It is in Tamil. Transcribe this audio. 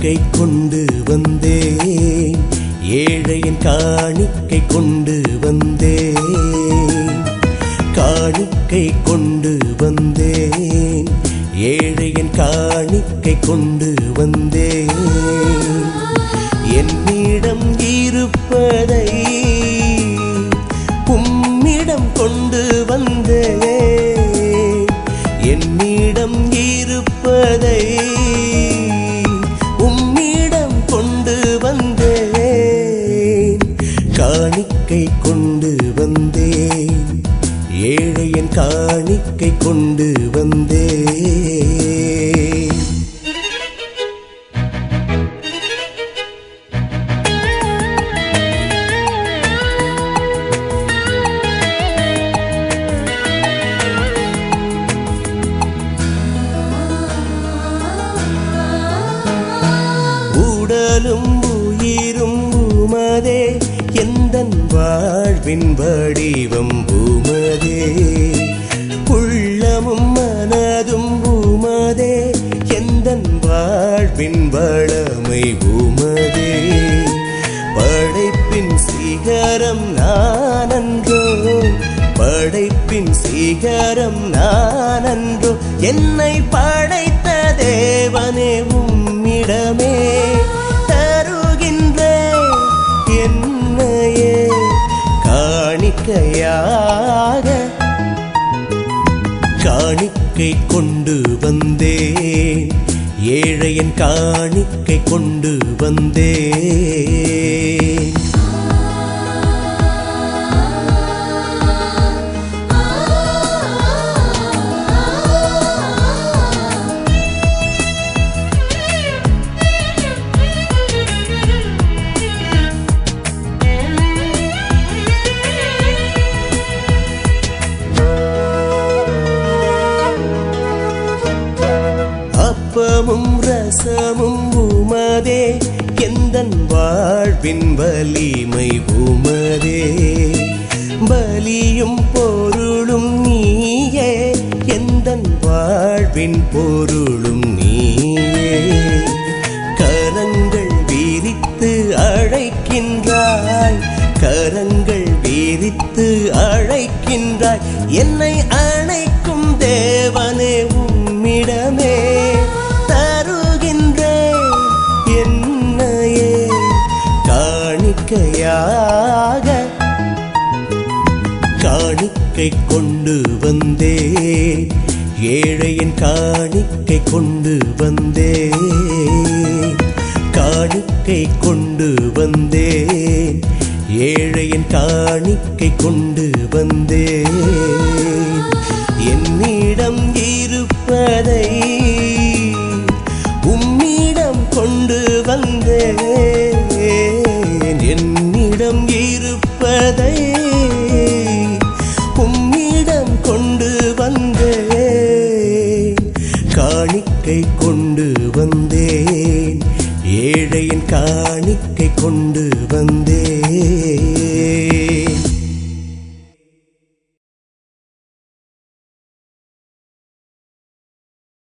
காணிக்கை கொண்டு வந்தேன் ஏழையின் காணிக்கை கொண்டு வந்தேன் காணிக்கை கொண்டு வந்தேன் ஏழையின் காணிக்கை கொண்டு வந்தேன் என்னிடம் இருப்பதை உம்மிடம் கொண்டு வந்தேன் என்னிடம் இருப்பதை உம்மிடம் கொண்டு வந்தேன் காணிக்கை கொண்டு வந்தேன் ஏழையின் காணிக்கை கொண்டு வந்தேன் உடலும் உயிரும் உமதே எந்தன் வாழ்வின் வடிவம் உமதே உள்ளமும் மனதும் உமதே எந்தன் வாழ்வின் வளமை உமதே படைப்பின் சிகரம் நானன்றோ படைப்பின் சிகரம் நானன்றோ என்னை படைத்த தேவனே உம்மிடமே தருகின்ற என்னையே காணிக்கையாக காணிக்கை கொண்டு வந்தேன் ஏழையன் காணிக்கை கொண்டு வந்தேன் அப்பமும் ரசமும் உமதே எந்தன் வாழ்வின் வலிமை உமதே பலியும் பொருளும் நீயே எந்தன் வாழ்வின் பொருளும் நீயே கரங்கள் விரித்து அழைக்கின்றாய் கரங்கள் விரித்து அழைக்கின்றாய் என்னை அணைக்கும் தேவனே உம்மிடமே தருகின்றேன் என்னையே காணிக்கையாக காணிக்கை கொண்டு வந்தேன் ஏழையின் காணிக்கை கொண்டு வந்தேன் காணிக்கை கொண்டு வந்தேன் ஏழையின் காணிக்கை கொண்டு வந்தேன் என்னிடம் இருப்பதை உம்மிடம் கொண்டு வந்தேன் என்னிடம் இருப்பதை உம்மிடம் கொண்டு வந்தேன் காணிக்கை கொண்டு வந்தேன் ஏழையின் காணிக்கை கொண்டு வந்தேன்